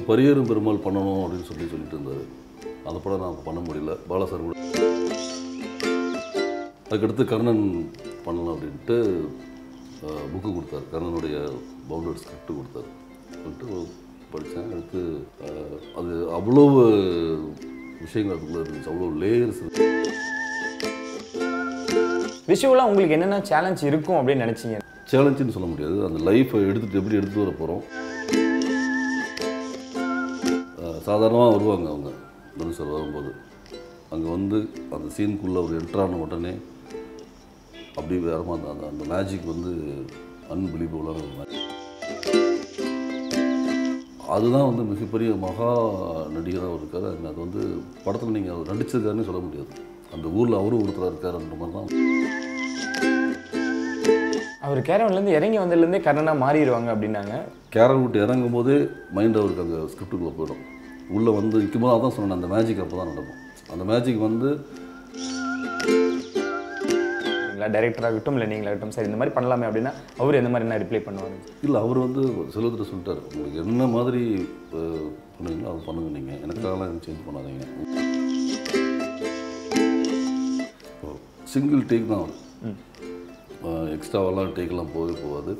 பரியேறும் பெருமாள் பண்ணணும் அப்படின்னு சொல்லி சொல்லிட்டு இருந்தார் அந்த படம் நான் பண்ண முடியல பாலா சார் கூட அதுக்கடுத்து கர்ணன் பண்ணலாம் அப்படின்ட்டு புக்கு கொடுத்தாரு கர்ணனுடைய பவுண்டட் ஸ்கிரிப்ட் கொடுத்தாரு சொல்லிட்டு படித்தேன் அடுத்து அஹ், அது அவ்வளவு விஷயங்கள் அதுக்குள்ளே இருந்துச்சு அவ்வளோ லேயர்ஸ் விஷுவலாக உங்களுக்கு என்னென்ன சேலஞ்ச் இருக்கும் அப்படின்னு நினச்சிங்க சேலஞ்சுன்னு சொல்ல முடியாது அந்த லைஃப்பை எடுத்துகிட்டு எப்படி எடுத்துகிட்டு வர போகிறோம் சாதாரணமாக வருவாங்க அவங்க மனு சார் வரும்போது அங்கே வந்து அந்த சீனுக்குள்ளே ஒரு என்ட்ரான உடனே அப்படி வேறமா அந்த அந்த அந்த மேஜிக் வந்து அன்பிலீவபுளான ஒரு மேஜிக் அதுதான் வந்து மிகப்பெரிய மகா நடிகராக இருக்கார் அது வந்து படத்தில் நீங்கள் அவர் நடிச்சிருக்காருன்னு சொல்ல முடியாது அந்த ஊரில் அவரும் ஒருத்தராக இருக்காருன்ற மாதிரி தான் அவர் கேரவன்லேருந்து இறங்கி வந்ததுலேருந்தே கர்ணனாக மாறிடுவாங்க அப்படின்னாங்க கேரல் விட்டு இறங்கும் போதே மைண்ட் அவருக்கு அங்கே ஸ்கிரிப்டுக்குள்ளே போயிடும் உள்ளே வந்து நிற்கும் போது அதான் சொன்னேன் அந்த மேஜிக் அப்போ தான் நடக்கும் அந்த மேஜிக் வந்து நீங்களா டைரக்டர் ஆகட்டும் இல்லை நீங்களாகட்டும் சரி இந்த மாதிரி பண்ணலாமே அப்படின்னா அவர் எந்த மாதிரி என்ன ரிப்ளை பண்ணுவாங்க இல்லை அவர் வந்து செல்வத்தில் சொல்லிட்டார் உங்களுக்கு என்ன மாதிரி அஹ், பண்ணுவீங்களோ அதை பண்ணுங்க நீங்கள் எனக்காகலாம் எதுவும் சேஞ்ச் பண்ணாதீங்க சிங்கிள் டேக் தான் அவர் எக்ஸ்ட்ராவெல்லாம் டேக்கெல்லாம் போகவே போகாது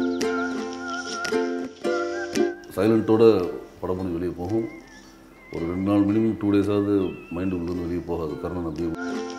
சைலண்ட்டோட படம் பண்ணி வெளியே போகும் ஒரு ரெண்டு நாள் மினிமம் டூ டேஸாவது மைண்டு உள்ளேருந்து வெளியே போகாது கர்ணன் அப்படியே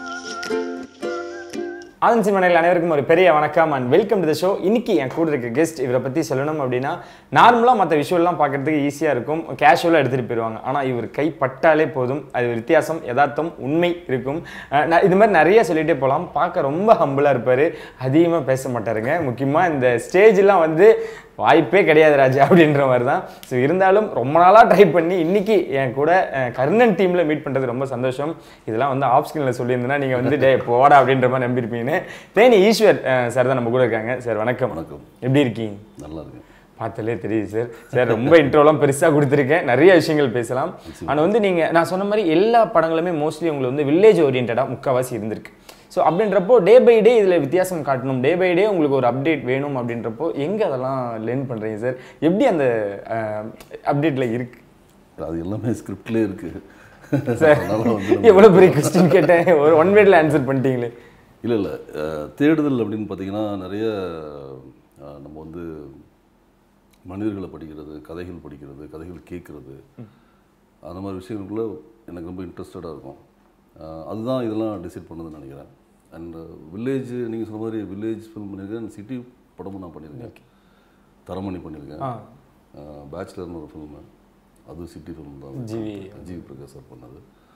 ஆதன் சிமனையில் அனைவருக்கும் ஒரு பெரிய வணக்கம் and welcome to the show இன்னைக்கு என் கூட இருக்க கெஸ்ட் இவரை பற்றி சொல்லணும் அப்படின்னா நார்மலாக மற்ற விஷுவல்லாம் பார்க்கறதுக்கு ஈஸியாக இருக்கும் கேஷுவலாக எடுத்துகிட்டு போயிடுவாங்க ஆனால் இவர் கை பட்டாலே போதும் அது ஒரு வித்தியாசம் யதார்த்தம் உண்மை இருக்கும் அஹ் நான் இது மாதிரி நிறைய சொல்லிட்டே போகலாம் பார்க்க ரொம்ப ஹம்பிளாக இருப்பார் அதிகமாக பேச மாட்டாருங்க முக்கியமாக இந்த ஸ்டேஜ்லாம் வந்து வாய்ப்பே கிடையாது ராஜா அப்படின்ற மாதிரி தான் ஸோ இருந்தாலும் ரொம்ப நாளாக ட்ரை பண்ணி இன்னைக்கு என் கூட அஹ், கர்ணன் டீமில் மீட் பண்ணுறது ரொம்ப சந்தோஷம் இதெல்லாம் வந்து ஆஃப் ஸ்கிரீனில் சொல்லியிருந்தேன்னா நீங்கள் வந்து டே போடா அப்படின்ற மாதிரி நம்பியிருப்பீங்கன்னு தேனி ஈஸ்வர் சார் தான் நம்ம கூட இருக்காங்க சார் வணக்கம் வணக்கம் எப்படி இருக்கீங்க நல்லா இருக்கு பார்த்தாலே தெரியுது சார் சார் ரொம்ப இன்ட்ரோலாம் பெருசாக கொடுத்துருக்கேன் நிறைய விஷயங்கள் பேசலாம் ஆனால் வந்து நீங்கள் நான் சொன்ன மாதிரி எல்லா படங்களுமே மோஸ்ட்லி உங்களுக்கு வந்து வில்லேஜ் ஓரியன்டாக முக்கால்வாசி இருந்திருக்கு ஸோ அப்படின்றப்போ டே பை டே இதில் வித்தியாசம் காட்டணும் டே பை டே உங்களுக்கு ஒரு அப்டேட் வேணும் அப்படின்றப்போ எங்கே அதெல்லாம் லேர்ன் பண்ணுறீங்க சார் எப்படி அந்த அப்டேட்டில் இருக்கு அது எல்லாமே ஸ்கிரிப்ட்லேயே இருக்குது சார் அதனால வந்து நம்ம- எவ்வளோ பெரிய கொஸ்டின் கேட்டேன் ஒரு ஒன் வேர்டில் ஆன்சர் பண்ணிட்டீங்களே இல்லை இல்லை தேடுதல் அப்படின்னு பார்த்தீங்கன்னா நிறைய அஹ், நம்ம வந்து மனிதர்களை படிக்கிறது கதைகள் படிக்கிறது கதைகள் கேட்குறது அந்த மாதிரி விஷயங்களுக்குள்ள எனக்கு ரொம்ப இன்ட்ரெஸ்டடாக இருக்கும் அஹ், அதுதான் இதெல்லாம் டிசைட் பண்ணதுன்னு நினைக்கிறேன் அண்ட் வில்லேஜ் நீங்கள் சொன்ன மாதிரி வில்லேஜ் ஃபில்ம் பண்ணியிருக்கேன் சிட்டி படமும் நான் பண்ணியிருக்கேன் தரமணி பண்ணியிருக்கேன் பேச்சுலர்னு ஒரு ஃபில்மு அது சிட்டி ஃபிலிம் தான் ஜிவி. ஜிவி பிரகாஷ் சார் பண்ணது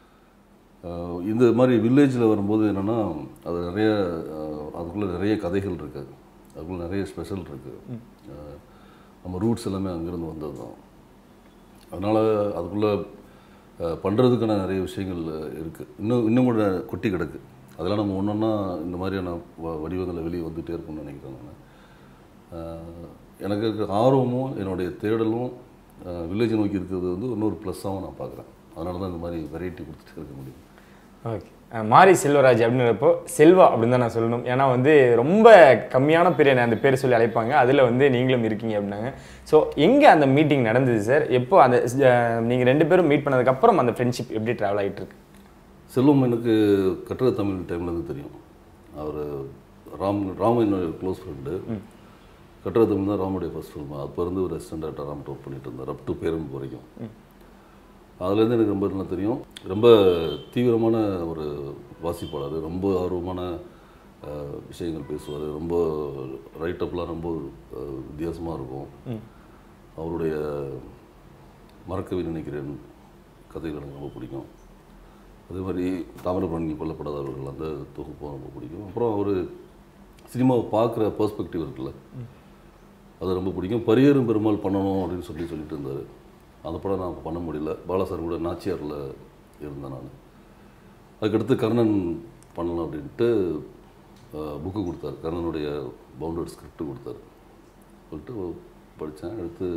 அஹ் இந்த மாதிரி வில்லேஜில் வரும்போது என்னென்னா அது நிறைய அஹ் அதுக்குள்ளே நிறைய கதைகள் இருக்குது அதுக்குள்ளே நிறைய ஸ்பெஷல் இருக்குது நம்ம ரூட்ஸ் எல்லாமே அங்கேருந்து வந்தது தான் அதனால் அதுக்குள்ளே பண்ணுறதுக்கான நிறைய விஷயங்கள் இருக்குது இன்னும் இன்னும் கூட கொட்டி கிடக்கு அதெல்லாம் நம்ம ஒன்றொன்னா இந்த மாதிரியான வ வடிவங்களை வெளியே வந்துகிட்டே இருக்கும்னு நினைக்கிறேன் நான் அஹ் எனக்கு இருக்க ஆர்வமும் என்னுடைய தேடலும் வில்லேஜை நோக்கி இருக்கிறது வந்து இன்னொரு ப்ளஸ்ஸாகவும் நான் பார்க்குறேன் அதனால தான் இந்த மாதிரி வெரைட்டி கொடுத்துட்டே இருக்க முடியும் ஓகே மாரி செல்வராஜ் அப்படின்றப்போ செல்வா அப்படின்னு தான் நான் சொல்லணும் ஏன்னா வந்து ரொம்ப கம்மியான பேர் என்னை அந்த பேர் சொல்லி அழைப்பாங்க அதில் வந்து நீங்களும் இருக்கீங்க அப்படின்னாங்க ஸோ எங்கே அந்த மீட்டிங் நடந்தது சார் எப்போ அந்த நீங்கள் ரெண்டு பேரும் மீட் பண்ணதுக்கப்புறம் அந்த ஃப்ரெண்ட்ஷிப் எப்படி ட்ராவல் ஆகிட்டு இருக்கு செல்வம் எனக்கு கட்டுரை தமிழ் டைம்லேருந்து தெரியும் அவர் ராம் ராம் என்னுடைய க்ளோஸ் ஃப்ரெண்டு கட்டுரை தமிழ் தான் ராமுடைய ஃபர்ஸ்ட் ஃபில்ம் அப்போ இருந்து ஒரு அசிஸ்டன்ட் டேரக்டர் ராம் ஒர்க் பண்ணிட்டு இருந்தார் அப் டு பேரும் வரைக்கும் அதுலேருந்து எனக்கு ரொம்ப நல்லா தெரியும் ரொம்ப தீவிரமான ஒரு வாசிப்பாளர் ரொம்ப ஆர்வமான அஹ், விஷயங்கள் பேசுவார் ரொம்ப ரைட்டப்லாம் ரொம்ப வித்தியாசமாக இருக்கும் அவருடைய மறக்கவே நினைக்கிறேன் கதைகள் எனக்கு ரொம்ப பிடிக்கும் அதே மாதிரி தாமிரபரணி கொல்லப்படாதவர்கள் அந்த தொகுப்பும் ரொம்ப பிடிக்கும் அப்புறம் அவர் சினிமாவை பார்க்குற பெர்ஸ்பெக்டிவ் இருக்குல்ல அது ரொம்ப பிடிக்கும் பரியேறும் பெருமாள் பண்ணணும் அப்படின்னு சொல்லி சொல்லிட்டு இருந்தார் அந்த படம் நான் பண்ண முடியல பாலா சார் கூட நாச்சியாரில் இருந்தேன் நான் அதுக்கடுத்து கர்ணன் பண்ணலாம் அப்படின்ட்டு புக்கு கொடுத்தாரு கர்ணனுடைய பவுண்டட் ஸ்கிரிப்ட் கொடுத்தாரு சொல்லிட்டு படித்தேன் அடுத்து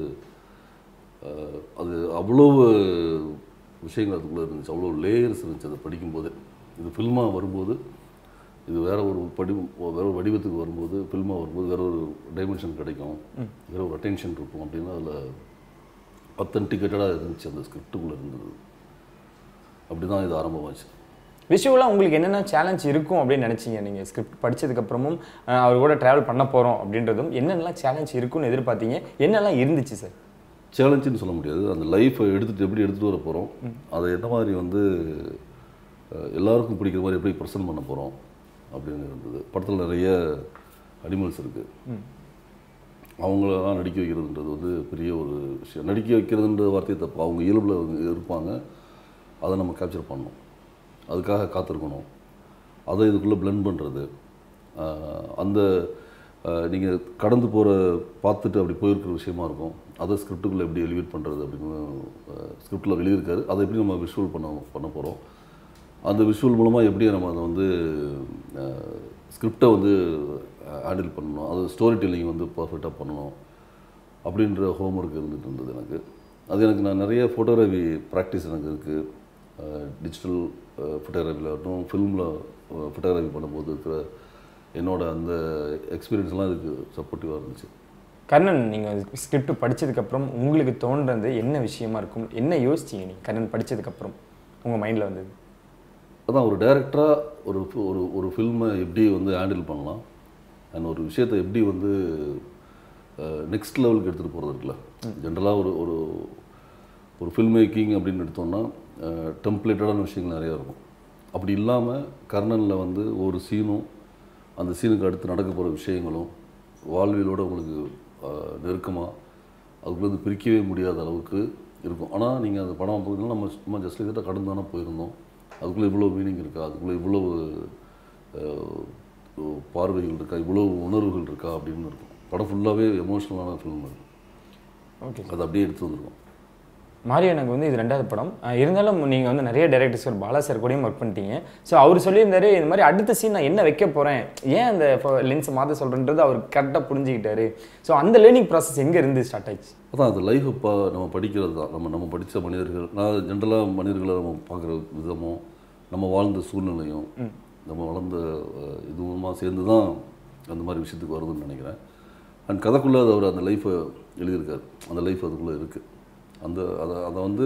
அஹ், அது அவ்வளவு விஷயங்கள் அதுக்குள்ளே இருந்துச்சு அவ்வளோ லேயர்ஸ் இருந்துச்சு அதை படிக்கும்போதே இது ஃபில்மாக வரும்போது இது வேற ஒரு படி வேற ஒரு வடிவத்துக்கு வரும்போது ஃபில்மாக வரும்போது வேற ஒரு டைமென்ஷன் கிடைக்கும் வேற ஒரு அட்டென்ஷன் இருக்கும் அப்படின்னு அதில் அத்தன்டிகேட்டடாக இருந்துச்சு அந்த ஸ்கிரிப்டுக்குள்ளே இருந்தது அப்படி தான் இது ஆரம்பமாச்சு விஷுவலாக உங்களுக்கு என்னென்ன சேலஞ்ச் இருக்கும் அப்படின்னு நினச்சிங்க நீங்கள் ஸ்கிரிப்ட் படிச்சதுக்கப்புறமும் அஹ், அவர் கூட ட்ராவல் பண்ண போகிறோம் அப்படின்றதும் என்னென்னலாம் சேலஞ்ச் இருக்குன்னு எதிர்பார்த்தீங்க என்னெல்லாம் இருந்துச்சு சார் சேலஞ்சுன்னு சொல்ல முடியாது அந்த லைஃப்பை எடுத்துகிட்டு எப்படி எடுத்துகிட்டு வர போகிறோம் அதை என்ன மாதிரி வந்து அஹ், எல்லாருக்கும் பிடிக்கிற மாதிரி எப்படி ப்ரெசென்ட் பண்ண போகிறோம் அப்படின்னு இருந்தது படத்தில் நிறைய அனிமல்ஸ் இருக்குது அவங்களெல்லாம் நடிக்க வைக்கிறதுன்றது வந்து பெரிய ஒரு விஷயம் நடிக்க வைக்கிறதுன்ற வார்த்தையை தப்பு அவங்க இயல்பில் வந்து இருப்பாங்க அதை நம்ம கேப்சர் பண்ணணும் அதுக்காக காத்திருக்கணும் அதை இதுக்குள்ளே blend பண்ணுறது அந்த நீங்கள் கடந்து போகிற பார்த்துட்டு அப்படி போயிருக்கிற விஷயமா இருக்கும் அதை ஸ்கிரிப்டுக்குள்ளே எப்படி எலிவேட் பண்ணுறது அப்படின்னு ஸ்கிரிப்டில் வெளியிருக்காரு அதை எப்படி நம்ம விஷுவல் பண்ண பண்ண போகிறோம் அந்த விஷுவல் மூலமாக எப்படி நம்ம அதை வந்து ஸ்கிரிப்டை வந்து ஹேண்டில் பண்ணணும் அது ஸ்டோரி டெல்லிங் வந்து பர்ஃபெக்டாக பண்ணணும் அப்படின்ற ஹோம்ஒர்க் இருந்துட்டு இருந்தது எனக்கு அது எனக்கு நான் நிறைய ஃபோட்டோகிராஃபி ப்ராக்டிஸ் எனக்கு இருக்குது டிஜிட்டல் ஃபோட்டோகிராஃபியில் ஆகட்டும் ஃபிலிமில் ஃபோட்டோகிராஃபி பண்ணும்போது இருக்கிற என்னோட அந்த எக்ஸ்பீரியன்ஸ்லாம் இதுக்கு சப்போர்ட்டிவாக இருந்துச்சு கர்ணன் நீங்கள் ஸ்கிரிப்ட் படிச்சதுக்கப்புறம் உங்களுக்கு தோன்றது என்ன விஷயமா இருக்கும் என்ன யோசிச்சீங்க நீங்கள் கர்ணன் படிச்சதுக்கப்புறம் உங்கள் மைண்டில் வந்தது அதான் ஒரு டைரக்டராக ஒரு fi- ஒரு ஒரு ஃபில்மை எப்படி வந்து ஹேண்டில் பண்ணலாம் அண்ட் ஒரு விஷயத்தை எப்படி வந்து நெக்ஸ்ட் லெவலுக்கு எடுத்துகிட்டு போகிறது இருக்குல்ல ஜென்ரலாக ஒரு ஒரு ஒரு ஃபில்ம் மேக்கிங் அப்படின்னு எடுத்தோம்னா டெம்ப்ளேட்டடான விஷயங்கள் நிறையா இருக்கும் அப்படி இல்லாமல் கர்ணனில் வந்து ஒரு சீனும் அந்த சீனுக்கு அடுத்து நடக்க போகிற விஷயங்களும் வாழ்வியலோட உங்களுக்கு நெருக்கமாக அதுக்குள்ளேருந்து பிரிக்கவே முடியாத அளவுக்கு இருக்கும் ஆனால் நீங்கள் அந்த படம் பார்த்தீங்கன்னா நம்ம சும்மா ஜஸ்ட் லைட்டாக கடந்து தானே போயிருந்தோம் அதுக்குள்ளே இவ்வளோ மீனிங் இருக்கா அதுக்குள்ளே இவ்வளோ பார்வைகள் இருக்கா இவ்வளோ உணர்வுகள் இருக்கா அப்படின்னு இருக்கும் படம் ஃபுல்லாகவே எமோஷ்னலான ஃபிலிம் அது ஓகே அது அப்படியே எடுத்து வந்திருக்கோம் மாரியோ எனக்கு வந்து இது ரெண்டாவது படம் அஹ் இருந்தாலும் நீங்கள் வந்து நிறைய டேரக்டர்ஸ் ஒரு பாலா சார் கூடயும் ஒர்க் பண்ணிட்டீங்க ஸோ அவர் சொல்லியிருந்தாரு இந்த மாதிரி அடுத்த சீன் நான் என்ன வைக்க போகிறேன் ஏன் அந்த லென்ஸ் மாற்ற சொல்கிறேன்றது அவர் கரெக்டாக புரிஞ்சுக்கிட்டாரு ஸோ அந்த லேர்னிங் ப்ராசஸ் எங்கே இருந்து ஸ்டார்ட் ஆயிடுச்சு அதான் அது லைஃப் இப்போ நம்ம படிக்கிறது தான் நம்ம நம்ம படித்த மனிதர்கள் நான் ஜென்ரலாக மனிதர்களை நம்ம பார்க்குற விதமும் நம்ம வாழ்ந்த சூழ்நிலையும் நம்ம வளர்ந்த அஹ், இதுவுமா சேர்ந்து தான் அந்த மாதிரி விஷயத்துக்கு வருதுன்னு நினைக்கிறேன் அண்ட் கதைக்குள்ளே அது அவர் அந்த லைஃப்பை எழுதியிருக்காரு அந்த லைஃப் அதுக்குள்ளே இருக்குது அந்த அதை அதை வந்து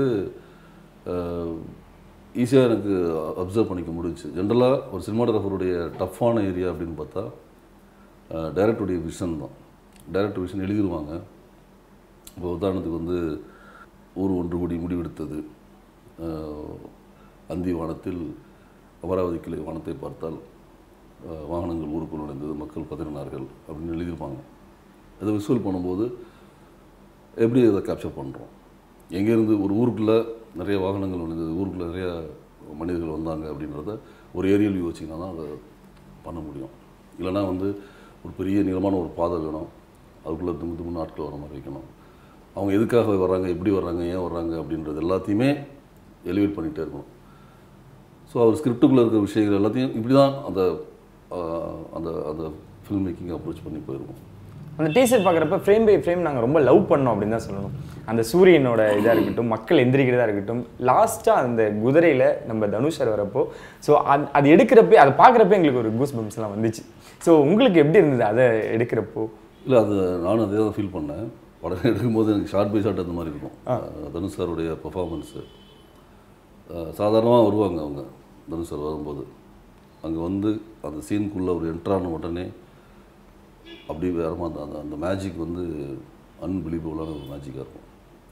ஈஸியாக எனக்கு அப்சர்வ் பண்ணிக்க முடிஞ்சுச்சு ஜென்ரலாக ஒரு சினிமாட்டோகிராஃபருடைய டஃப்பான ஏரியா அப்படின்னு பார்த்தா டைரக்டருடைய விஷன் தான் டைரக்டர் விஷன் எழுதிடுவாங்க இப்போ உதாரணத்துக்கு வந்து ஊர் ஒன்று கூடி முடிவெடுத்தது அஹ், அந்தி வானத்தில் அமராவதி கிளை வானத்தை பார்த்தால் அஹ், வாகனங்கள் ஊருக்குள் நுழைந்தது மக்கள் பதறினார்கள் அப்படின்னு எழுதியிருப்பாங்க அதை விசுவல் பண்ணும்போது எப்படி அதை கேப்சர் பண்ணுறோம் எங்கேருந்து ஒரு ஊருக்குள்ளே நிறைய வாகனங்கள் நுழைந்தது ஊருக்குள்ளே நிறைய மனிதர்கள் வந்தாங்க அப்படின்றத ஒரு ஏரியல் வியூ வச்சிங்கன்னா தான் அதை பண்ண முடியும் இல்லைன்னா வந்து ஒரு பெரிய நீளமான ஒரு பாதை வேணும் அதுக்குள்ளே திம்மு திம்முன்னு ஆட்கள் வர மாதிரி வைக்கணும் அவங்க எதுக்காக வர்றாங்க எப்படி வர்றாங்க ஏன் வர்றாங்க அப்படின்றது எல்லாத்தையுமே எலிவேட் பண்ணிகிட்டே இருக்கணும் ஸோ அவர் ஸ்கிரிப்டுக்குள்ளே இருக்கிற விஷயங்கள் எல்லாத்தையும் இப்படி தான் அந்த ஆஹ், அந்த அந்த ஃபில்ம் மேக்கிங் அப்ரோச் பண்ணி போயிருக்கோம் அந்த டீசர் பார்க்குறப்ப ஃப்ரேம் பை ஃப்ரேம் நாங்கள் ரொம்ப லவ் பண்ணோம் அப்படின்னு தான் சொல்லணும் அந்த சூரியனோட இதாக இருக்கட்டும் மக்கள் எந்திரிக்கிறதா இருக்கட்டும் லாஸ்ட்டாக அந்த குதிரையில் நம்ம தனுஷ் சார் வரப்போ ஸோ அது அது எடுக்கிறப்ப அதை பார்க்குறப்ப எங்களுக்கு ஒரு கூஸ் பம்ப்ஸ்லாம் வந்துச்சு ஸோ உங்களுக்கு எப்படி இருந்தது அதை எடுக்கிறப்போ இல்லை அது நானும் அதே தான் ஃபீல் பண்ணேன் படம் எடுக்கும்போது எனக்கு ஷார்ட் பை ஷார்ட் அந்த மாதிரி இருக்கும் அஹ் தனுஷ் சாருடைய பெர்ஃபார்மன்ஸு சாதாரணமாக வருவாங்க அவங்க தனுஷ் சார் வரும்போது அங்கே வந்து அந்த சீனுக்குள்ளே ஒரு என்ட்ரான உடனே அப்படி வேற மாதிரி அந்த அந்த மேஜிக் வந்து அன்பிலீவபுளான ஒரு மேஜிக்காக இருக்கும்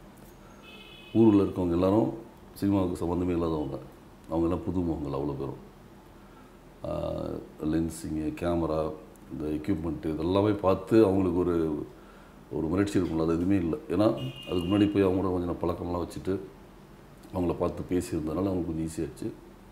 ஊரில் இருக்கவங்க எல்லாரும் சினிமாவுக்கு சம்மந்தமே இல்லாதவங்க அவங்க எல்லாம் புது முகங்கள் அவ்வளோ பேரும் லென்ஸிங்கு கேமரா இந்த எக்யூப்மெண்ட்டு இதெல்லாமே பார்த்து அவங்களுக்கு ஒரு ஒரு முயற்சி இருக்கும்ல அது எதுவுமே இல்லை ஏன்னா அதுக்கு முன்னாடி போய் அவங்க கூட கொஞ்சம் பழக்கம்லாம் வச்சுட்டு அவங்கள பார்த்து பேசியிருந்தனால அவங்களுக்கு கொஞ்சம் ஈஸியாச்சு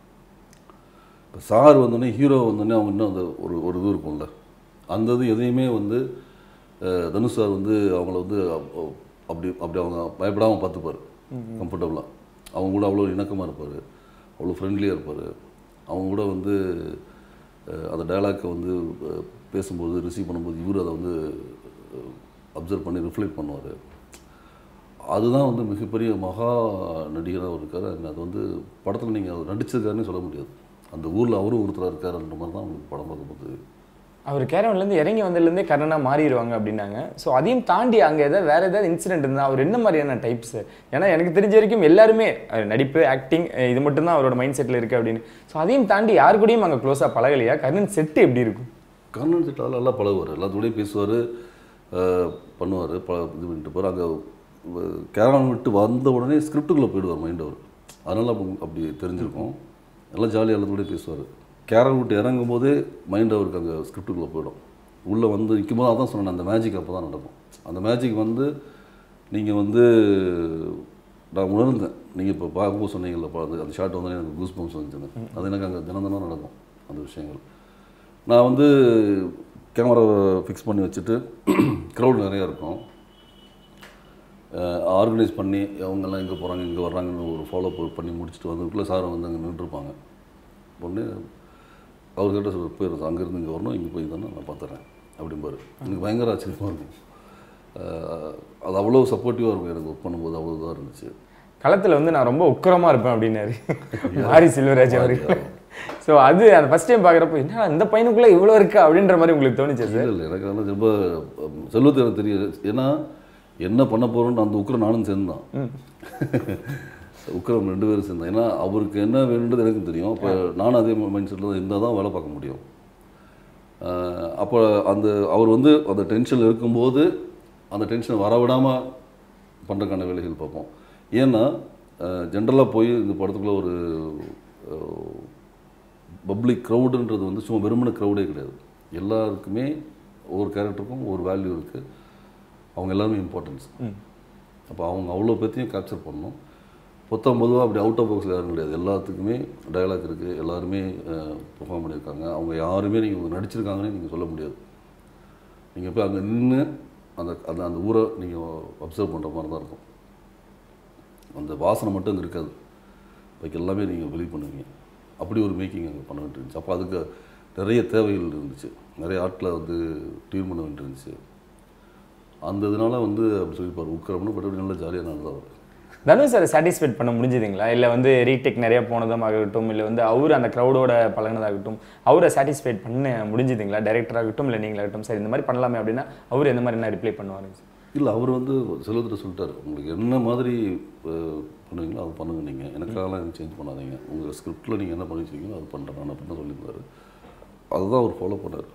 இப்போ சார் வந்தோடனே ஹீரோ வந்தோடனே அவங்க இன்னும் அந்த ஒரு ஒரு இது இருக்கும்ல அந்த இது எதையுமே வந்து அஹ், தனுஷ் சார் வந்து அவங்கள வந்து அப்- அப்படி அப்படி அவங்க பயப்படாமல் பார்த்துப்பார் கம்ஃபர்டபுளாக அவங்க கூட அவ்வளோ இணக்கமாக இருப்பார் அவ்வளோ ஃப்ரெண்ட்லியாக இருப்பார் அவங்க கூட வந்து அஹ், அந்த டயலாக்கை வந்து அஹ், பேசும்போது ரிசீவ் பண்ணும்போது இவர் அதை வந்து அப்சர்வ் பண்ணி ரிஃப்ளெக்ட் பண்ணுவார் அதுதான் வந்து மிகப்பெரிய மகா நடிகராக இருக்கார் and அது வந்து படத்தில் நீங்கள் அவர் நடிச்சிருக்காருன்னு சொல்ல முடியாது அந்த ஊரில் அவரும் ஒருத்தராக இருக்காருன்ற மாதிரி தான் உங்களுக்கு படம் பார்க்கும்போது அவர் கேரவன்லேருந்து இறங்கி வந்ததுலேருந்தே கர்ணனாக மாறிடுவாங்க அப்படின்னாங்க ஸோ அதையும் தாண்டி அங்கே ஏதாவது வேறு ஏதாவது இன்சிடென்ட் இருந்தால் அவர் என்ன மாதிரியான டைப்ஸ் ஏன்னா எனக்கு தெரிஞ்ச வரைக்கும் எல்லாருமே அவர் நடிப்பு ஆக்டிங் இது மட்டும்தான் அவரோட மைண்ட் செட்டில் இருக்குது அப்படின்னு ஸோ அதையும் தாண்டி யாரு கூடயும் அங்கே க்ளோஸாக பழகலையா கர்ணன் செட்டு எப்படி இருக்கும் கர்ணன் சிட்டால் நல்லா பழகுவார் எல்லாத்தோடையும் பேசுவார் பண்ணுவார் ப இது பண்ணிட்டு போகிறார் அங்கே கேரளான் விட்டு வந்த உடனே ஸ்கிரிப்டுக்குள்ளே போயிடுவார் மைண்ட் அவர் அதனால் அப்படி அப்படி தெரிஞ்சிருக்கும் நல்லா ஜாலியாக எல்லாத்தோடையும் பேசுவார் கேரளா விட்டு இறங்கும் போதே மைண்ட் அவருக்கு அங்கே ஸ்கிரிப்டுக்குள்ளே போயிடும் உள்ளே வந்து நிற்கும் போது அதான் சொன்னேன் அந்த மேஜிக் அப்போ தான் நடக்கும் அந்த மேஜிக் வந்து நீங்கள் வந்து நான் உணர்ந்தேன் நீங்கள் இப்போ பார்க்கும்போது சொன்னீங்கல்ல பா- அந்த- அந்த ஷாட் வந்து எனக்கு கூஸ் பம்ஸ் வந்துச்சுன்னு அது எனக்கு அங்கே தினம் தினம் நடக்கும் அந்த விஷயங்கள் நான் வந்து கேமரா ஃபிக்ஸ் பண்ணி வச்சுட்டு க்ரௌட் நிறையா இருக்கும் ஆர்கனைஸ் பண்ணி அவங்கெல்லாம் எங்கே போகிறாங்க இங்கே வர்றாங்கன்னு ஒரு ஃபாலோ பண்ணி முடிச்சுட்டு வந்ததுக்குள்ளே சார் வந்து அங்கே நின்றுருப்பாங்க பொண்ணு அவர்கிட்ட சொல்ல போயிடுறது அங்கேருந்து இங்கே வரணும் இங்கே போய் தானே நான் பார்த்துறேன் அப்படிம்பாரு எனக்கு பயங்கர ஆச்சரியமாக இருக்கும் அஹ், அது அவ்வளோ சப்போர்ட்டிவாக இருக்கும் எனக்கு ஒர்க் பண்ணும்போது அவ்வளோ இதாக இருந்துச்சு களத்தில் வந்து நான் ரொம்ப உக்கிரமாக இருப்பேன் அப்படின்னாரு மாரி செல்வராஜ் அவரு ஸோ அது அந்த ஃபர்ஸ்ட் டைம் பார்க்குறப்போ என்ன இந்த பையனுக்குள்ளே இவ்வளோ இருக்கா அப்படின்ற மாதிரி உங்களுக்கு தோணுச்சு சார் இல்லை இல்லை எனக்கு அதெல்லாம் ரொம்ப அஹ், செல்வத்தை எனக்கு தெரியுது ஏன்னா என்ன பண்ண போகிறோன்னு அந்த உக்கரம் நானும் சேர்ந்தான் உக்கரம் ரெண்டு பேரும் சேர்ந்தோம் ஏன்னா அவருக்கு என்ன வேணுன்றது எனக்கும் தெரியும் அப்போ நானும் அதே மைண்ட் செட்டில் இருந்தால் தான் வேலை பார்க்க முடியும் அஹ், அப்போ அந்த அவர் வந்து அந்த டென்ஷனில் இருக்கும்போது அந்த டென்ஷனை வரவிடாமல் பண்ணுறதுக்கான வேலைகள் பார்ப்போம் ஏன்னா ஜென்ரலாக போய் இந்த படத்துக்குள்ள ஒரு பப்ளிக் க்ரௌடுன்றது வந்து சும்மா வெறுமன க்ரௌடே கிடையாது எல்லாருக்குமே ஒவ்வொரு கேரக்டருக்கும் ஒரு வேல்யூ இருக்குது அவங்க எல்லாருமே இம்பார்ட்டன்ஸ் அப்போ அவங்க அவ்வளோ பேர்த்தையும் கேப்சர் பண்ணணும் மொத்தம் பொதுவாக அப்படி அவுட் ஆஃப் பாக்ஸில் யாரும் கிடையாது எல்லாத்துக்குமே டயலாக் இருக்குது எல்லாருமே பெர்ஃபார்ம் பண்ணியிருக்காங்க அவங்க யாருமே நீங்கள் நடிச்சிருக்காங்கன்னு நீங்கள் சொல்ல முடியாது நீங்கள் போய் அங்கே நின்று அந்த அந்த அந்த ஊரை நீங்கள் அப்சர்வ் பண்ணுற மாதிரி தான் இருக்கும் அந்த வாசனை மட்டும் அங்கே இருக்காது பாக்கி எல்லாமே நீங்கள் வெளி பண்ணுவீங்க அப்படி ஒரு மேக்கிங் அங்கே பண்ண வேண்டியிருந்துச்சு அப்போ அதுக்கு நிறைய தேவைகள் இருந்துச்சு நிறைய ஆட்களை வந்து டியூன் பண்ண வேண்டியிருந்துச்சு அந்த இதனால வந்து அப்படி சொல்லியிருப்பார் உக்கரம்னு பட் அப்படி நல்லா ஜாலியாக நடந்தது அவர் தனுஷ் சார் சாட்டிஸ்ஃபைட் பண்ண முடிஞ்சுதுங்களா இல்லை வந்து ரீடேக் நிறைய போனதுமாகட்டும் இல்லை வந்து அவர் அந்த க்ரௌடோட பழகினதாகட்டும் அவரை சாட்டிஸ்ஃபைட் பண்ண முடிஞ்சுதுங்களா டேரக்டராகட்டும் இல்லை நீங்களாகட்டும் சரி இந்த மாதிரி பண்ணலாமே அப்படின்னா அவர் எந்த மாதிரி என்ன ரிப்ளை பண்ணுவாருங்க இல்லை அவர் வந்து செல்வத்திட்ட சொல்லிட்டார் உங்களுக்கு என்ன மாதிரி அஹ், பண்ணுவீங்களோ அது பண்ணுங்க நீங்கள் எனக்காகலாம் எதுவும் சேஞ்ச் பண்ணாதீங்க உங்கள் ஸ்கிரிப்டில் நீங்கள் என்ன பண்ணி வச்சிருக்கீங்களோ அது பண்ணுறேன் நான் அப்படின்னு சொல்லியிருந்தார் அதுதான் அவர் ஃபாலோ பண்ணார்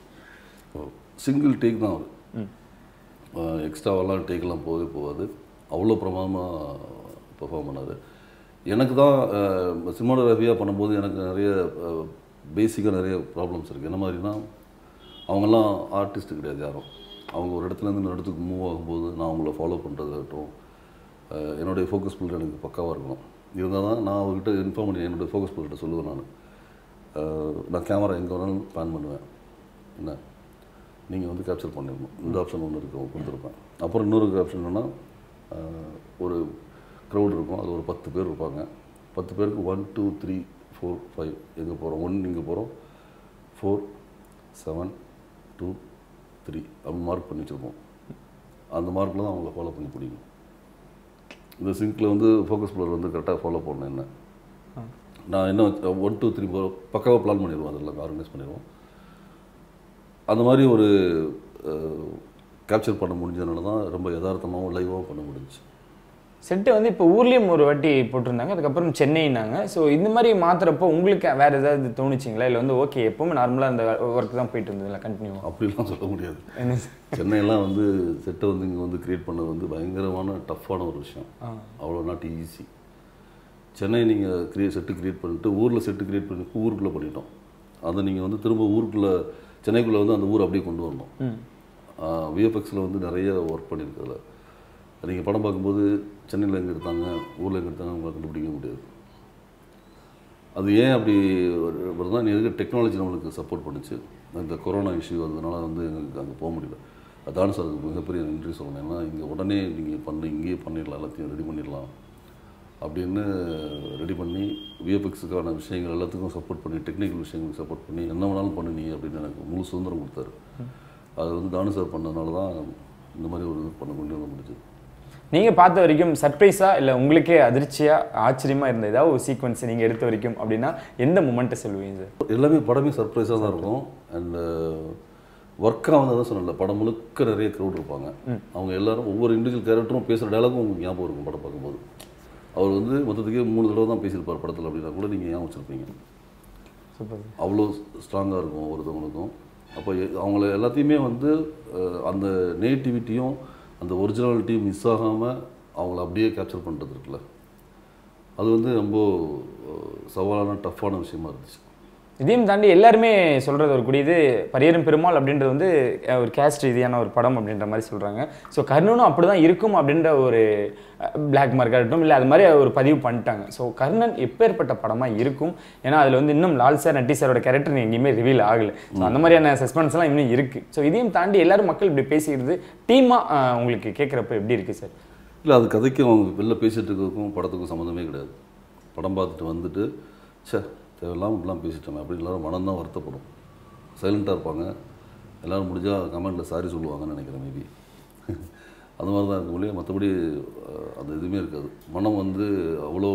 சிங்கிள் டேக் தான் அவர் எக்ஸ்ட்ராவெல்லாம் டேக்கெல்லாம் போகவே போகாது அவ்வளோ பிரமாதமாக பெர்ஃபார்ம் பண்ணார் எனக்கு தான் சினிமாட்டோகிராஃபியாக பண்ணும்போது எனக்கு நிறைய பேசிக்காக நிறைய ப்ராப்ளம்ஸ் இருக்குது என்ன மாதிரினா அவங்கெல்லாம் ஆர்டிஸ்ட் கிடையாது யாரும் அவங்க ஒரு இடத்துலேருந்து இன்னொரு இடத்துக்கு மூவ் ஆகும்போது நான் அவங்கள ஃபாலோ பண்ணுறதாகட்டும் அஹ், என்னுடைய ஃபோக்கஸ் புல் எனக்கு பக்காவாக இருக்கணும் இருந்தால் தான் நான் அவர்கிட்ட இன்ஃபார்ம் பண்ணி என்னுடைய ஃபோக்கஸ் புல்கிட்ட சொல்லுவேன் நான் அஹ், நான் கேமரா எங்கே வேணாலும் பிளான் பண்ணுவேன் என்ன நீங்கள் வந்து கேப்சர் பண்ணிடணும் இந்த ஆப்ஷன் ஒன்று இருக்கு கொடுத்துருப்பேன் அப்புறம் இன்னொரு ஆப்ஷன் என்னென்னா ஒரு க்ரௌட் இருக்கும் அது ஒரு பத்து பேர் இருப்பாங்க பத்து பேருக்கு one two three four five எங்கே போகிறோம் ஒன் இங்கே போகிறோம் ஃபோர் செவன் டூ த்ரீ அப்படி மார்க் பண்ணி வச்சுருப்போம் அந்த மார்க்கில் தான் அவங்கள ஃபாலோ பண்ணி பிடிக்கும் இந்த சிங்கில் வந்து ஃபோக்கஸ் புல்லர் வந்து கரெக்டாக ஃபாலோ பண்ணேன் என்ன நான் என்ன ஒன் டூ த்ரீ ஃபோர் பக்காவாக பிளான் பண்ணிடுவோம் அதெல்லாம் ஆர்கனைஸ் பண்ணிடுவோம் அந்த மாதிரி ஒரு கேப்சர் பண்ண முடிஞ்சதுனால தான் ரொம்ப யதார்த்தமாகவும் லைவாகவும் பண்ண முடிஞ்சுச்சு செட்டு வந்து இப்போ ஊர்லேயும் ஒரு வாட்டி போட்டிருந்தாங்க அதுக்கப்புறம் சென்னைனாங்க ஸோ இந்த மாதிரி மாத்துறப்போ உங்களுக்கு வேற ஏதாவது தோணுச்சிங்களா இல்லை வந்து ஓகே எப்பவுமே நார்மலாக அந்த ஒர்க் தான் போயிட்டு இருந்ததுல கண்டினியூ அப்படிலாம் சொல்ல முடியாது சென்னையெல்லாம் வந்து செட்டை வந்து இங்கே வந்து கிரியேட் பண்ணது வந்து பயங்கரமான டஃப்பான ஒரு விஷயம் அவ்வளோ நாட் ஈஸி சென்னை நீங்கள் கிரியே செட்டு கிரியேட் பண்ணிட்டு ஊரில் செட்டு கிரியேட் பண்ணி ஊருக்குள்ளே பண்ணிட்டோம் அதை நீங்கள் வந்து திரும்ப ஊருக்குள்ளே சென்னைக்குள்ளே வந்து அந்த ஊர் அப்படியே கொண்டு வரணும் விஎஃப்எக்ஸில் வந்து நிறைய ஒர்க் பண்ணியிருக்கல நீங்கள் படம் பார்க்கும்போது சென்னையில் எங்கே எடுத்தாங்க ஊரில் எங்கே எடுத்தாங்க உங்களை கண்டுபிடிக்க முடியாது அது ஏன் அப்படி ஒரு- வருதுன்னா நீ எதுக்கு டெக்னாலஜி நம்மளுக்கு சப்போர்ட் பண்ணுச்சு இந்த கொரோனா இஷ்யூ அதனால வந்து எங்களுக்கு அங்கே போக முடியல அதான் சார் அதுக்கு மிகப்பெரிய நன்றி சொல்லணும் ஏன்னா இங்கே உடனே நீங்கள் பண்ணி இங்கேயே பண்ணிடலாம் எல்லாத்தையும் ரெடி பண்ணிடலாம் அப்படின்னு ரெடி பண்ணி விஎஃப்எக்ஸுக்கான விஷயங்கள் எல்லாத்துக்கும் சப்போர்ட் பண்ணி டெக்னிக்கல் விஷயங்களுக்கு சப்போர்ட் பண்ணி என்ன வேணாலும் பண்ணு நீ அப்படின்னு எனக்கு முழு சுதந்திரம் கொடுத்தாரு அது வந்து தானு சார் பண்ணதுனால தான் இந்த மாதிரி ஒரு இது பண்ண கொண்டு வர முடிஞ்சது நீங்கள் பார்த்த வரைக்கும் சர்ப்ரைஸாக இல்லை உங்களுக்கே அதிர்ச்சியாக ஆச்சரியமாக இருந்த ஏதாவது ஒரு சீக்வன்ஸ் நீங்கள் எடுத்த வரைக்கும் அப்படின்னா எந்த மூமெண்ட்டை சொல்லுவீங்க சார் எல்லாமே படமே சர்ப்ரைஸாக தான் இருக்கும் அண்ட் ஒர்க்காக வந்து தான் சொன்னல படம் முழுக்க நிறைய க்ரௌட் இருப்பாங்க அவங்க எல்லாரும் ஒவ்வொரு இண்டிவிஜுவல் கேரக்டரும் பேசுகிற டயலாகும் உங்களுக்கு ஞாபகம் இருக்கும் படம் பார்க்கும்போது அவர் வந்து மொத்தத்துக்கே மூணு தடவை தான் பேசியிருப்பார் படத்தில் அப்படின்னா கூட நீங்கள் ஞாபகம் வச்சுருப்பீங்க சூப்பர் அவ்வளோ ஸ்ட்ராங்காக இருக்கும் ஒருத்தவங்களுக்கும் அப்போ எ- அவங்கள எல்லாத்தையுமே வந்து அஹ், அந்த நேட்டிவிட்டியும் அந்த ஒரிஜினாலிட்டியும் மிஸ் ஆகாமல் அவங்கள அப்படியே கேப்சர் பண்ணுறது இருக்குல்ல அது வந்து ரொம்ப அஹ், சவாலான டஃப்பான விஷயமா இருந்துச்சு இதையும் தாண்டி எல்லாருமே சொல்கிறது ஒரு கூடியது பரியரும் பெருமாள் அப்படின்றது வந்து அஹ், ஒரு கேஸ்ட் ரீதியான ஒரு படம் அப்படின்ற மாதிரி சொல்கிறாங்க ஸோ கர்ணனும் அப்படி தான் இருக்கும் அப்படின்ற ஒரு பிளாக் மார்க்காக இருக்கட்டும் இல்லை அது மாதிரி ஒரு பதிவு பண்ணிட்டாங்க ஸோ கர்ணன் எப்பேற்பட்ட படமாக இருக்கும் ஏன்னா அதில் வந்து இன்னும் லால் சார் நட்டி சாரோட கேரக்டர் எங்கேயுமே ரிவீல் ஆகலை ஸோ அந்த மாதிரியான சஸ்பென்ஸ்லாம் இன்னும் இருக்குது ஸோ இதையும் தாண்டி எல்லாரும் மக்கள் இப்படி பேசிக்கிறது டீமாக உங்களுக்கு கேட்குறப்ப எப்படி இருக்குது சார் இல்லை அது கதைக்கும் அவங்க வெளில பேசிகிட்டு இருக்கிறதுக்கும் படத்துக்கும் சம்மந்தமே கிடையாது படம் பார்த்துட்டு வந்துட்டு ச்சே தேவையில்லாமல் இப்படிலாம் பேசிட்டோமே அப்படின்னு எல்லாரும் மனம் தான் வருத்தப்படும் சைலண்ட்டாக இருப்பாங்க எல்லோரும் முடிஞ்சால் கமெண்ட்டில் சாரி சொல்லுவாங்கன்னு நினைக்கிறேன் மேபி அந்த மாதிரி தான் இருக்க முடியும் மற்றபடி அஹ், அந்த எதுவுமே இருக்காது மனம் வந்து அவ்வளோ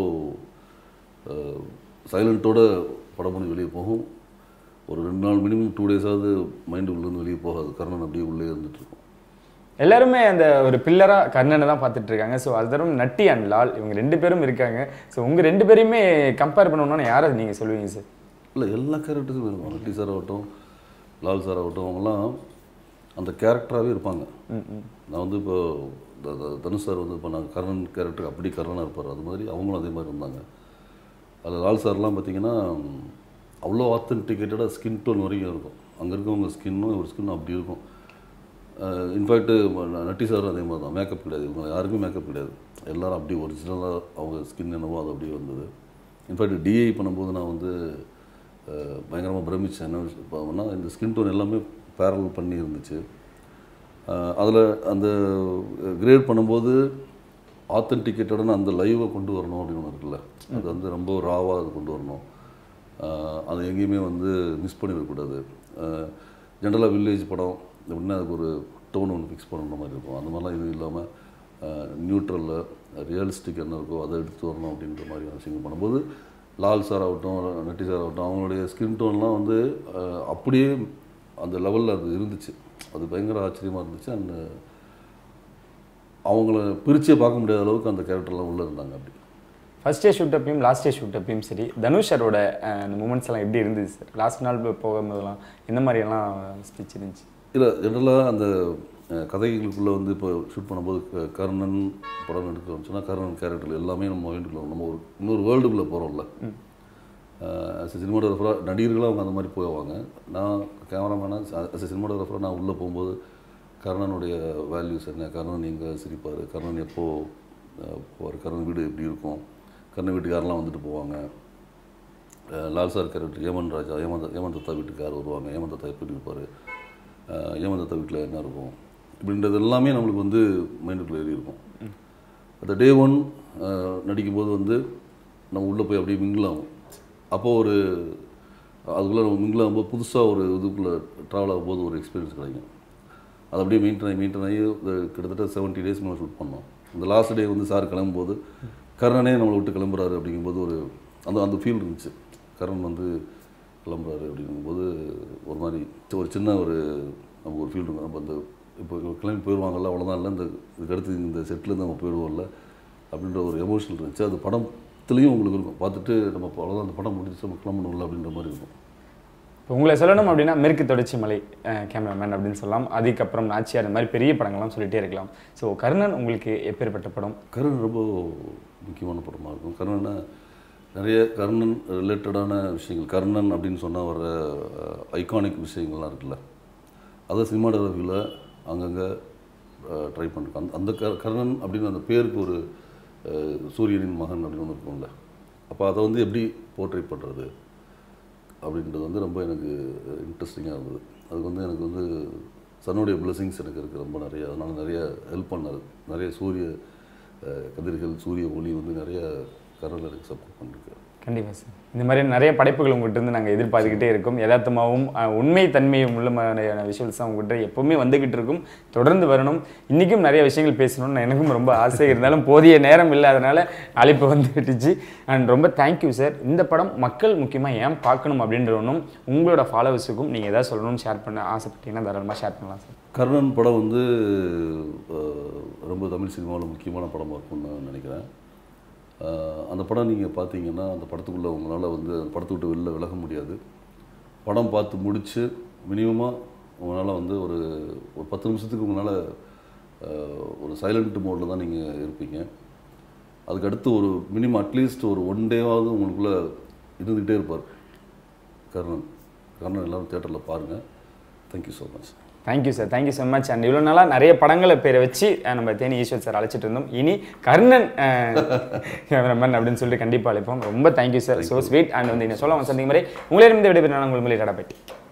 சைலண்ட்டோட படம் பண்ணி வெளியே போகும் ஒரு ரெண்டு நாள் மினிமம் டூ டேஸாவது மைண்டுக்குள்ளேருந்து வெளியே போகாது கர்ணன் அப்படியே உள்ளே இருந்துட்டு இருக்கும் எல்லாருமே அந்த ஒரு பில்லரா கர்ணனை தான் பார்த்துட்டு இருக்காங்க ஸோ அது தரும் நட்டி அண்ட் லால் இவங்க ரெண்டு பேரும் இருக்காங்க ஸோ உங்க ரெண்டு பேரையுமே கம்பேர் பண்ணணும்னா யாரை நீங்க சொல்லுவீங்க சார் இல்லை எல்லா கேரக்டர்ஸும் இருக்கும் நட்டி சார் ஆகட்டும் லால் சார் ஆகட்டும் அவங்கெல்லாம் அந்த கேரக்டராகவே இருப்பாங்க நான் வந்து இப்போ த- த- தனுஷ் சார் வந்து இப்போ நான் கர்ணன் கேரக்டர் அப்படி கர்ணனாக இருப்பார் அது மாதிரி அவங்களும் அதே மாதிரி இருந்தாங்க அதில் லால் சார்லாம் பார்த்தீங்கன்னா அவ்வளோ ஆத்தென்டிகேட்டடாக ஸ்கின் டோன் வரைக்கும் இருக்கும் அங்கே இருக்கவங்க ஸ்கின்னும் ஒரு ஸ்கின்னும் அப்படி இருக்கும் இன்ஃபேக்ட்டு நட்டி சாரும் அதே மாதிரி தான் மேக்கப் கிடையாது இவங்க யாருக்கும் மேக்கப் கிடையாது எல்லாரும் அப்படி ஒரிஜினலாக அவங்க ஸ்கின் என்னவோ அது அப்படியே வந்தது இன்ஃபேக்ட் டிஐ பண்ணும்போது நான் வந்து பயங்கரமாக பிரமிச்சேன் என்ன விஷயம் பார்த்தோம்னா இந்த ஸ்கின் டோன் எல்லாமே பேரல் பண்ணி இருந்துச்சு அதில் அந்த கிரேட் பண்ணும்போது ஆத்தென்டிகேட்டடான அந்த லைவை கொண்டு வரணும் அப்படின்னு ஒன்று இருக்குல்ல அது வந்து ரொம்ப ராவாக அது கொண்டு வரணும் ஆஹ் அது எங்கேயுமே வந்து மிஸ் பண்ணிடக்கூடாது ஜென்ரலாக வில்லேஜ் படம் எப்படின்னா அதுக்கு ஒரு டோன் ஒன்று ஃபிக்ஸ் பண்ணுற மாதிரி இருக்கும் அந்த மாதிரிலாம் இது இல்லாமல் நியூட்ரலில் ரியலிஸ்டிக் என்ன இருக்கோ அதை எடுத்து வரணும் அப்படின்ற மாதிரி விஷயங்கள் பண்ணும்போது லால் சார் ஆகட்டும் நட்டி சார் ஆகட்டும் அவங்களுடைய ஸ்கின் டோன்லாம் வந்து ஆஹ் அப்படியே அந்த லெவலில் அது இருந்துச்சு அது பயங்கர ஆச்சரியமாக இருந்துச்சு அண்ட் அவங்கள பிரிச்சே பார்க்க முடியாத அளவுக்கு அந்த கேரக்டர்லாம் உள்ளே இருந்தாங்க அப்படி ஃபர்ஸ்ட் டே ஷூட் அப்பையும் லாஸ்ட் டே ஷூட் அப்பையும் சரி தனுஷ் சாரோட அஹ், அந்த மூமெண்ட்ஸ் எல்லாம் எப்படி இருந்தது சார் லாஸ்ட் நாள் போய் போகும்போதெல்லாம் எந்த மாதிரியெல்லாம் ஸ்பீச் இருந்துச்சு இல்லை ஜென்ரலாக அந்த அஹ், கதைகளுக்குள்ளே வந்து இப்போ ஷூட் பண்ணும்போது க- கர்ணன் படம் எடுக்கிறோம்னு சொன்னால் கர்ணன் கேரக்டர் எல்லாமே நம்ம மைண்டுக்குள்ள நம்ம ஒரு இன்னொரு வேர்ல்டுக்குள்ளே போகிறோம்ல ஆஸ் எ சினிமாட்டோகிராஃபராக நடிகர்களும் அவங்க அந்த மாதிரி போவாங்க நான் கேமராமேனாக ஆஸ் எ சினிமாட்டோகிராஃபராக நான் உள்ளே போகும்போது கர்ணனுடைய வேல்யூஸ் என்ன கர்ணன் எங்கே சிரிப்பார் கர்ணன் எப்போ அஹ், போவார் கர்ணன் வீடு எப்படி இருக்கும் கர்ணன் வீட்டுக்கு யாரெல்லாம் வந்துட்டு போவாங்க அஹ் லால் சார் கேரக்டர் ஏமன் ராஜா ஏமந்த ஏமந்தத்தா வீட்டுக்கு யார் வருவாங்க ஏமந்தத்தா எப்படி இருப்பார் ஏமந்தத்தா வீட்டில் என்ன இருக்கும் இப்படின்றது எல்லாமே நம்மளுக்கு வந்து மைண்டுக்குள்ளே ஏறி இருக்கும் அந்த டே ஒன் நடிக்கும்போது வந்து நம்ம உள்ளே போய் அப்படியே மிங்கிள் ஆகும் அப்போது ஒரு அதுக்குள்ளே நம்ம மிங்கிள் ஆகும்போது புதுசாக ஒரு இதுக்குள்ளே ட்ராவல் ஆகும்போது ஒரு எக்ஸ்பீரியன்ஸ் கிடைக்கும் அது அப்படியே மெயின்டைன் ஆகி மெயின்டைன் ஆகி அது கிட்டத்தட்ட செவன்ட்டி டேஸ் நம்ம ஷூட் பண்ணோம் இந்த லாஸ்ட் டே வந்து சார் கிளம்பும்போது கர்ணனே நம்மளை விட்டு கிளம்புறாரு அப்படிங்கும்போது ஒரு அந்த அந்த ஃபீல் இருந்துச்சு கர்ணன் வந்து கிளம்புறாரு அப்படிங்கும்போது ஒரு மாதிரி ஒரு சின்ன ஒரு நமக்கு ஒரு ஃபீல் இருக்கும் நம்ம அந்த இப்போ கிளம்பி போயிடுவாங்கல்ல அவ்வளோதான் இல்லை இந்த இதுக்கு அடுத்து இந்த செட்டிலேருந்து நம்ம போயிடுவோம்ல அப்படின்ற ஒரு எமோஷனல் இருந்துச்சு அது படத்துலேயும் உங்களுக்கு இருக்கும் பார்த்துட்டு நம்ம இப்போ அவ்வளோதான் அந்த படம் முடிச்சு நம்ம கிளம்பணும்ல அப்படின்ற மாதிரி இருக்கும் இப்போ உங்களை சொல்லணும் அப்படின்னா மேற்கு தொடர்ச்சி மலை கேமராமேன் அப்படின்னு சொல்லலாம் அதுக்கப்புறம் நாச்சியார் இந்த மாதிரி பெரிய படங்கள்லாம் சொல்லிட்டே இருக்கலாம் ஸோ கர்ணன் உங்களுக்கு எப்பேற்பட்ட படம் கர்ணன் ரொம்ப முக்கியமான படமாக இருக்கும் கர்ணனை நிறைய கர்ணன் ரிலேட்டடான விஷயங்கள் கர்ணன் அப்படின்னு சொன்னால் வர ஐகானிக் விஷயங்கள்லாம் இருக்குல்ல அதை சினிமாட்டோகிராஃபியில் அங்கங்கே ட்ரை பண்ணிருக்கோம் அந்த அந்த க கர்ணன் அப்படின்னு அந்த பேருக்கு ஒரு அஹ், சூரியனின் மகன் அப்படின்னு ஒன்று இருக்கும்ல அப்போ அதை வந்து எப்படி போர்ட்ரேட் பண்ணுறது அப்படின்றது வந்து ரொம்ப எனக்கு இன்ட்ரெஸ்டிங்காக இருந்தது அதுக்கு வந்து எனக்கு வந்து சன்னுடைய பிளெஸிங்ஸ் எனக்கு இருக்குது ரொம்ப நிறைய அதனால் நிறைய ஹெல்ப் பண்ணார் நிறைய சூரிய அஹ், கதிர்கள் சூரிய ஒளி வந்து நிறைய கரல் எனக்கு சப்போர்ட் பண்ணிருக்கு கண்டிப்பாக சார் இந்த மாதிரி நிறைய படைப்புகள் உங்கள்கிட்ட இருந்து நாங்கள் எதிர்பார்த்துக்கிட்டே இருக்கோம் யதார்த்தமாகவும் அஹ், உண்மை தன்மையும் உள்ள மாதிரியான விஷுவல்ஸ் தான் உங்கள்கிட்ட எப்பவுமே வந்துகிட்டு இருக்கும் தொடர்ந்து வரணும் இன்றைக்கும் நிறைய விஷயங்கள் பேசணும்னு எனக்கும் ரொம்ப ஆசை இருந்தாலும் போதிய நேரம் இல்லாதனால அழைப்பு வந்து விட்டுச்சு அண்ட் ரொம்ப தேங்க்யூ சார் இந்த படம் மக்கள் முக்கியமாக ஏன் பார்க்கணும் அப்படின்ற ஒன்றும் உங்களோட ஃபாலோவர்ஸுக்கும் நீங்கள் எதாவது சொல்லணும்னு ஷேர் பண்ண ஆசைப்பட்டீங்கன்னா தாராளமாக ஷேர் பண்ணலாம் சார் கர்ணன் படம் வந்து அஹ், ரொம்ப தமிழ் சினிமாவில் முக்கியமான படமாக இருக்கும்னு நான் நினைக்கிறேன் அஹ், அந்த படம் நீங்கள் பார்த்தீங்கன்னா அந்த படத்துக்குள்ளே உங்களால் வந்து அந்த படத்தை விட்டு வெளில விலக முடியாது படம் பார்த்து முடித்து மினிமமாக உங்களால் வந்து ஒரு ஒரு பத்து நிமிஷத்துக்கு உங்களால் ஒரு சைலண்ட் மோடில் தான் நீங்கள் இருப்பீங்க அதுக்கு அடுத்து ஒரு மினிமம் அட்லீஸ்ட் ஒரு ஒன் டேவாவது உங்களுக்குள்ளே இருந்துக்கிட்டே இருப்பார் கர்ணன் கர்ணன் எல்லாரும் தேட்டரில் பாருங்கள் thank you so much thank you sir thank you so much and இவ்வளோ நாளாக நிறைய படங்களை பேரை வச்சு அஹ், நம்ம தேனி ஈஸ்வர் சார் அழைச்சிட்டு இருந்தோம் இனி கர்ணன் கேமராமேன் அப்படின்னு சொல்லிட்டு கண்டிப்பாக அழைப்போம் ரொம்ப thank you sir so sweet and வந்து என்ன சொல்ல வந்தீங்க மாதிரி உங்களிடம் விடைபெற நான் உங்கள் மொழி கடப்பேட்டி